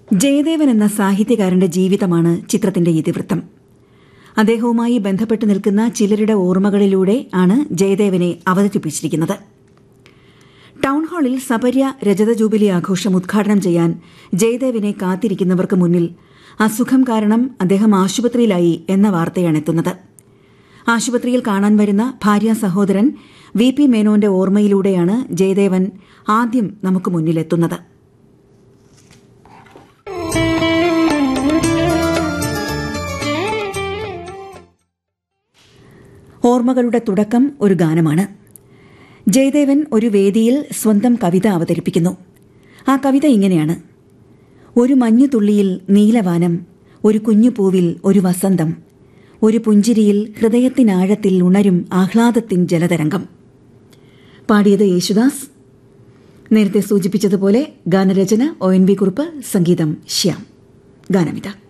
ജയദേവൻ എന്ന സാഹിത്യകാരന്റെ ജീവിതമാണ് ചിത്രത്തിന്റെ ഇതിവൃത്തം അദ്ദേഹവുമായി ബന്ധപ്പെട്ട് നിൽക്കുന്ന ചിലരുടെ ഓർമ്മകളിലൂടെ ആണ് ജയദേവനെ അവതരിപ്പിച്ചിരിക്കുന്നത് ടൗൺ ഹാളിൽ സപര്യ രജത ജൂബിലി ആഘോഷം ഉദ്ഘാടനം ചെയ്യാൻ ജയദേവിനെ കാത്തിരിക്കുന്നവർക്ക് മുന്നിൽ അസുഖം കാരണം അദ്ദേഹം ആശുപത്രിയിലായി എന്ന വാർത്തയാണ് എത്തുന്നത് ആശുപത്രിയിൽ കാണാൻ വരുന്ന ഭാര്യ സഹോദരൻ വി പി മേനോന്റെ ഓർമ്മയിലൂടെയാണ് ജയദേവൻ ആദ്യം നമുക്ക് മുന്നിലെത്തുന്നത് ഓർമ്മകളുടെ തുടക്കം ഒരു ഗാനമാണ് ജയദേവൻ ഒരു വേദിയിൽ സ്വന്തം കവിത അവതരിപ്പിക്കുന്നു ആ കവിത ഇങ്ങനെയാണ് ഒരു മഞ്ഞുതുള്ളിയിൽ നീലവാനം ഒരു കുഞ്ഞു പൂവിൽ ഒരു വസന്തം ഒരു പുഞ്ചിരിയിൽ ഹൃദയത്തിനാഴത്തിൽ ഉണരും ആഹ്ലാദത്തിൻ ജലതരംഗം പാടിയത് യേശുദാസ് നേരത്തെ സൂചിപ്പിച്ചതുപോലെ ഗാനരചന ഒ എൻ വി കുറുപ്പ് സംഗീതം ശ്യാം ഗാനമിത